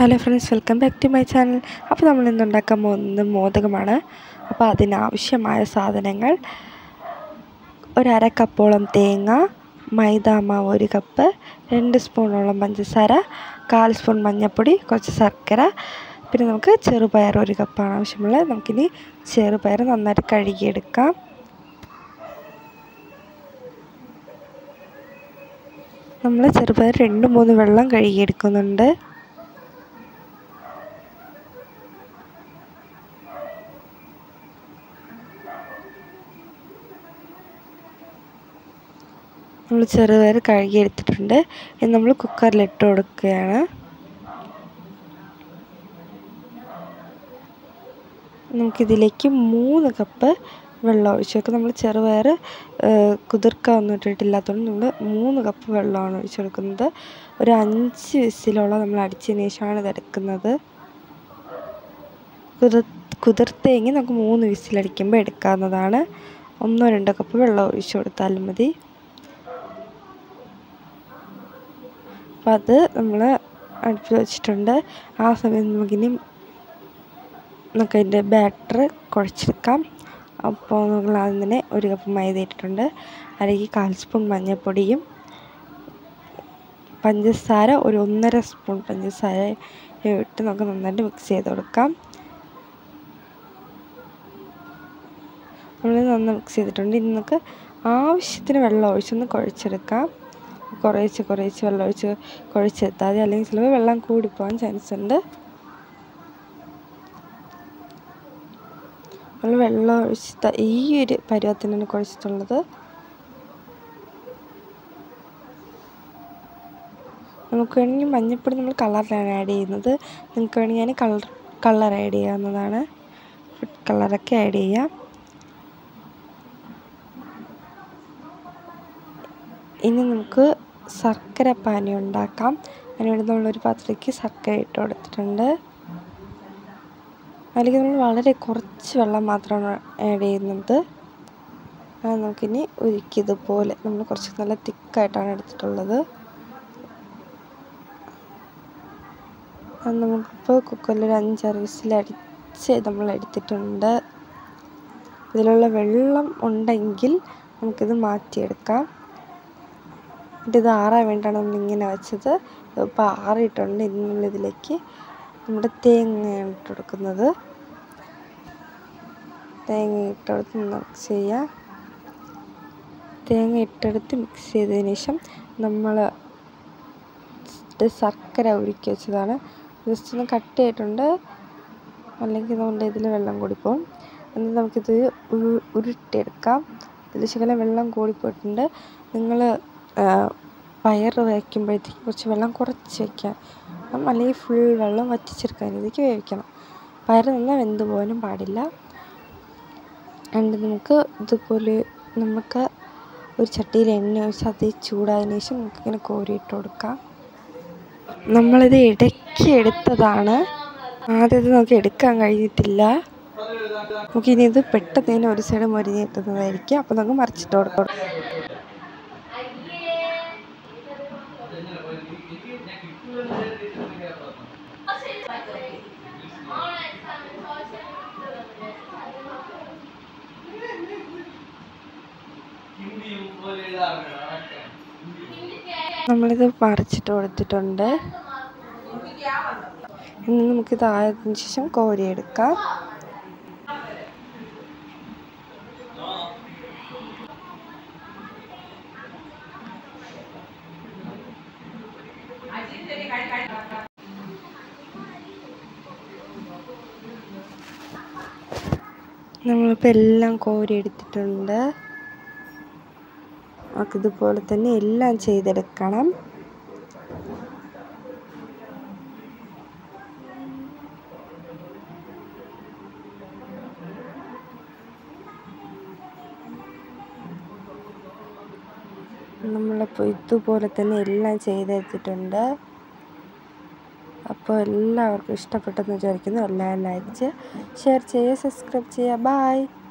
hello friends welcome back to my channel അപ്പോൾ നമ്മൾ ഇന്ന് ഉണ്ടാക്കാൻ പോകുന്നത് മോദകമാണ് അപ്പോൾ അതിനാവശ്യമായ സാധനങ്ങൾ ഒരര കപ്പോളം തേങ്ങ മൈദാമാവ് ഒരു കപ്പ് രണ്ട് സ്പൂണോളം പഞ്ചസാര കാൽ സ്പൂൺ മഞ്ഞൾപ്പൊടി കുറച്ച് ശർക്കര പിന്നെ നമുക്ക് ചെറുപയർ ഒരു കപ്പാണ് ആവശ്യമുള്ളത് നമുക്കിനി ചെറുപയർ നന്നായിട്ട് കഴുകിയെടുക്കാം നമ്മൾ ചെറുപയർ രണ്ട് മൂന്ന് വെള്ളം കഴുകിയെടുക്കുന്നുണ്ട് നമ്മൾ ചെറുപയർ കഴുകിയെടുത്തിട്ടുണ്ട് ഇത് നമ്മൾ കുക്കറിലിട്ട് കൊടുക്കുകയാണ് നമുക്കിതിലേക്ക് മൂന്ന് കപ്പ് വെള്ളം ഒഴിച്ചു വെക്കും നമ്മൾ ചെറുപയർ കുതിർക്കാൻ ഒന്നും ഇട്ടിട്ടില്ലാത്തതുകൊണ്ട് നമ്മൾ മൂന്ന് കപ്പ് വെള്ളമാണ് ഒഴിച്ചു കൊടുക്കുന്നത് ഒരു അഞ്ച് വിസിലോളം നമ്മൾ അടിച്ചതിന് ശേഷമാണ് ഇത് എടുക്കുന്നത് കുതിർ കുതിർത്തെങ്കിൽ നമുക്ക് മൂന്ന് വിസിലടിക്കുമ്പോൾ എടുക്കാവുന്നതാണ് ഒന്നോ രണ്ടോ കപ്പ് വെള്ളം ഒഴിച്ചു കൊടുത്താലും മതി അപ്പോൾ അത് നമ്മൾ അടുപ്പിൽ വെച്ചിട്ടുണ്ട് ആ സമയം നമുക്കിനി നമുക്ക് അതിൻ്റെ ബാറ്റർ കുഴച്ചെടുക്കാം അപ്പോൾ നമ്മൾ അതിനെ ഒരു കപ്പ് മൈദ ഇട്ടിട്ടുണ്ട് അതിലേക്ക് കാൽ സ്പൂൺ മഞ്ഞൾപ്പൊടിയും പഞ്ചസാര ഒരു ഒന്നര സ്പൂൺ പഞ്ചസാര ഇട്ട് നമുക്ക് നന്നായിട്ട് മിക്സ് ചെയ്ത് കൊടുക്കാം നമ്മൾ നന്നായി മിക്സ് ചെയ്തിട്ടുണ്ട് ഇനി നമുക്ക് ആവശ്യത്തിന് വെള്ളം ഒഴിച്ചൊന്ന് കുഴച്ചെടുക്കാം കുറേശ്ശെ കുറേശ്ശെ വെള്ളം ഒഴിച്ച് കുഴച്ചെടുത്താൽ മതി അല്ലെങ്കിൽ ചിലപ്പോൾ വെള്ളം കൂടിപ്പോകാൻ ചാൻസ് ഉണ്ട് നമ്മൾ വെള്ളം ഒഴിച്ച് ഈ ഒരു പരുവത്തിനാണ് കുഴച്ചിട്ടുള്ളത് നമുക്ക് വേണമെങ്കിൽ മഞ്ഞൾപ്പൊടി നമ്മൾ കളറിലാണ് ആഡ് ചെയ്യുന്നത് നിങ്ങൾക്ക് വേണമെങ്കിൽ ഞാൻ കളർ കളർ ആഡ് ചെയ്യാവുന്നതാണ് ഫുഡ് കളറൊക്കെ ആഡ് ചെയ്യാം ഇനി നമുക്ക് ശർക്കര പാനി ഉണ്ടാക്കാം അതിനുവേണ്ടി നമ്മളൊരു പാത്രത്തിലേക്ക് ശർക്കര ഇട്ട് കൊടുത്തിട്ടുണ്ട് അതിലേക്ക് നമ്മൾ വളരെ കുറച്ച് വെള്ളം മാത്രമാണ് ആഡ് ചെയ്യുന്നത് അത് നമുക്കിനി ഉരുക്കിയതുപോലെ നമ്മൾ കുറച്ച് നല്ല തിക്കായിട്ടാണ് എടുത്തിട്ടുള്ളത് അത് നമുക്കിപ്പോൾ കുക്കറിൽ ഒരു അഞ്ചാറ് വിസിലടിച്ച് നമ്മൾ എടുത്തിട്ടുണ്ട് ഇതിലുള്ള വെള്ളം ഉണ്ടെങ്കിൽ നമുക്കിത് മാറ്റിയെടുക്കാം എന്നിട്ട് ഇത് ആറാൻ വേണ്ടിയാണ് നമ്മളിങ്ങനെ വെച്ചത് ഇപ്പോൾ ആറിയിട്ടുണ്ട് ഇനി നമ്മളിതിലേക്ക് നമ്മുടെ തേങ്ങയാണ് ഇട്ട് കൊടുക്കുന്നത് തേങ്ങ ഇട്ടെടുത്ത് മിക്സ് ചെയ്യുക തേങ്ങ ഇട്ടെടുത്ത് മിക്സ് ചെയ്തതിന് ശേഷം നമ്മൾ ശർക്കര ഉരുക്കി വെച്ചതാണ് ജസ്റ്റ് ഒന്ന് കട്ട് ചെയ്തിട്ടുണ്ട് അല്ലെങ്കിൽ നമ്മുടെ ഇതിൽ വെള്ളം കൂടിപ്പോവും എന്നിട്ട് നമുക്കിത് ഉരുട്ടിയെടുക്കാം ഇതിൽ ശകലം വെള്ളം കൂടിപ്പോയിട്ടുണ്ട് നിങ്ങൾ പയർ വയ്ക്കുമ്പോഴത്തേക്ക് കുറച്ച് വെള്ളം കുറച്ച് വയ്ക്കാം അല്ലെങ്കിൽ ഫുൾ വെള്ളം വറ്റിച്ചെടുക്കാൻ ഇതിലേക്ക് വേവിക്കണം പയർ നന്നായി വെന്ത് പോകാനും പാടില്ല രണ്ട് നമുക്ക് ഇതുപോലെ നമുക്ക് ഒരു ചട്ടിയിൽ എണ്ണ ഒഴിച്ച് അത് ചൂടായതിനു ശേഷം നമുക്കിങ്ങനെ കോരിയിട്ട് കൊടുക്കാം നമ്മളിത് ഇടയ്ക്ക് എടുത്തതാണ് ആദ്യത്തെ നമുക്ക് എടുക്കാൻ കഴിഞ്ഞിട്ടില്ല നമുക്കിനി ഇത് പെട്ടെന്ന് തന്നെ ഒരു സൈഡ് മൊരിഞ്ഞ് കിട്ടുന്നതായിരിക്കും അപ്പോൾ നമുക്ക് മറിച്ചിട്ട് കൊടുക്കാം നമ്മളിത് മറിച്ചിട്ട് കൊടുത്തിട്ടുണ്ട് ഇനി നമുക്കിത് ആയതിനു ശേഷം കോരിയെടുക്കാം നമ്മളിപ്പോൾ എല്ലാം കോരി എടുത്തിട്ടുണ്ട് നമുക്ക് ഇതുപോലെ തന്നെ എല്ലാം ചെയ്തെടുക്കണം നമ്മളിപ്പോൾ ഇതുപോലെ തന്നെ എല്ലാം ചെയ്തെടുത്തിട്ടുണ്ട് അപ്പോൾ എല്ലാവർക്കും ഇഷ്ടപ്പെട്ടെന്ന് വിചാരിക്കുന്നു എല്ലാവരും ലൈക്ക് ചെയ്യുക ഷെയർ ചെയ്യുക സബ്സ്ക്രൈബ് ചെയ്യുക ബായ്